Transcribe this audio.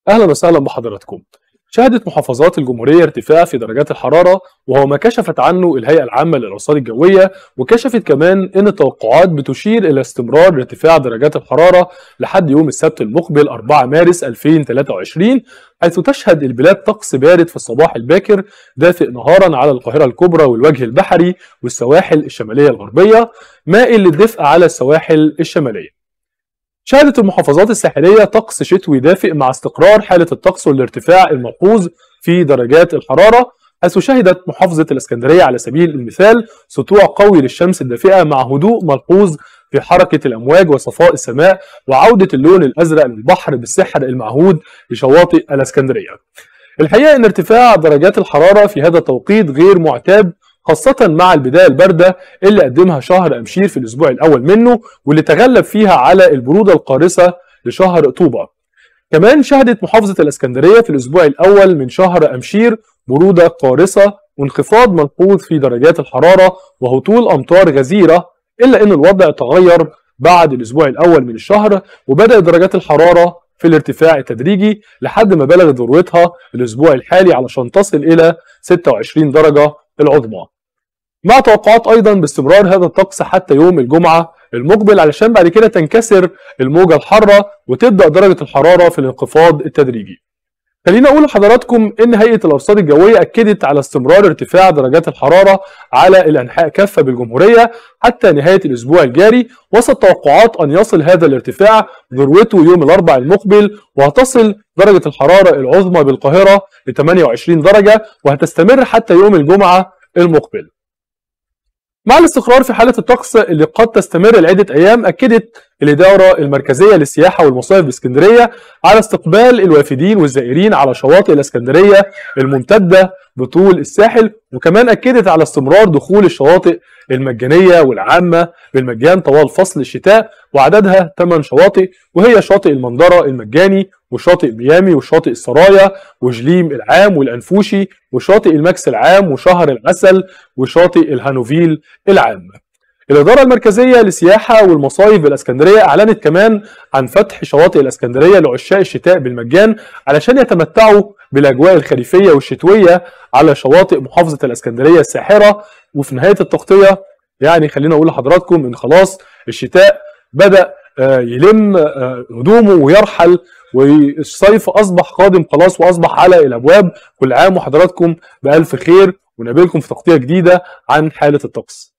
أهلا وسهلا بحضراتكم شهدت محافظات الجمهورية ارتفاع في درجات الحرارة وهو ما كشفت عنه الهيئة العامة للأرصاد الجوية وكشفت كمان أن التوقعات بتشير إلى استمرار ارتفاع درجات الحرارة لحد يوم السبت المقبل 4 مارس 2023 حيث تشهد البلاد طقس بارد في الصباح الباكر دافئ نهارا على القاهرة الكبرى والوجه البحري والسواحل الشمالية الغربية مائل للدفء على السواحل الشمالية شهدت المحافظات الساحلية طقس شتوي دافئ مع استقرار حالة الطقس والارتفاع الملحوظ في درجات الحرارة حيث شهدت محافظة الإسكندرية على سبيل المثال سطوع قوي للشمس الدافئة مع هدوء ملحوظ في حركة الأمواج وصفاء السماء وعودة اللون الأزرق للبحر بالسحر المعهود لشواطئ الإسكندرية. الحقيقة أن ارتفاع درجات الحرارة في هذا التوقيت غير معتاد خاصة مع البداية الباردة اللي قدمها شهر أمشير في الأسبوع الأول منه واللي تغلب فيها على البرودة القارصة لشهر أكتوبر. كمان شهدت محافظة الإسكندرية في الأسبوع الأول من شهر أمشير برودة قارصة وانخفاض ملحوظ في درجات الحرارة وهطول أمطار غزيرة إلا أن الوضع تغير بعد الأسبوع الأول من الشهر وبدأت درجات الحرارة في الارتفاع التدريجي لحد ما بلغت ذروتها الأسبوع الحالي علشان تصل إلى 26 درجة العظمى. مع توقعات ايضا باستمرار هذا الطقس حتى يوم الجمعه المقبل علشان بعد كده تنكسر الموجه الحاره وتبدا درجه الحراره في الانخفاض التدريجي. خليني اقول لحضراتكم ان هيئه الارصاد الجويه اكدت على استمرار ارتفاع درجات الحراره على الانحاء كافه بالجمهوريه حتى نهايه الاسبوع الجاري وسط توقعات ان يصل هذا الارتفاع ذروته يوم الاربعاء المقبل وهتصل درجه الحراره العظمى بالقاهره ل 28 درجه وهتستمر حتى يوم الجمعه المقبل. مع الاستقرار في حالة الطقس اللي قد تستمر لعدة أيام أكدت الإدارة المركزية للسياحة والمصايف باسكندرية على استقبال الوافدين والزائرين على شواطئ الإسكندرية الممتدة بطول الساحل وكمان أكدت على استمرار دخول الشواطئ المجانية والعامة بالمجان طوال فصل الشتاء وعددها 8 شواطئ وهي شاطئ المنظرة المجاني وشاطئ ميامي وشاطئ السرايا وجليم العام والأنفوشي وشاطئ الماكس العام وشهر العسل وشاطئ الهانوفيل العام الإدارة المركزية للسياحة والمصايف بالإسكندرية أعلنت كمان عن فتح شواطئ الإسكندرية لعشاق الشتاء بالمجان علشان يتمتعوا بالأجواء الخريفية والشتوية على شواطئ محافظة الإسكندرية الساحرة وفي نهاية التغطية يعني خلينا أقول لحضراتكم إن خلاص الشتاء بدأ يلم هدومه ويرحل والصيف أصبح قادم خلاص وأصبح على الأبواب كل عام وحضراتكم بألف خير ونقابلكم في تغطية جديدة عن حالة الطقس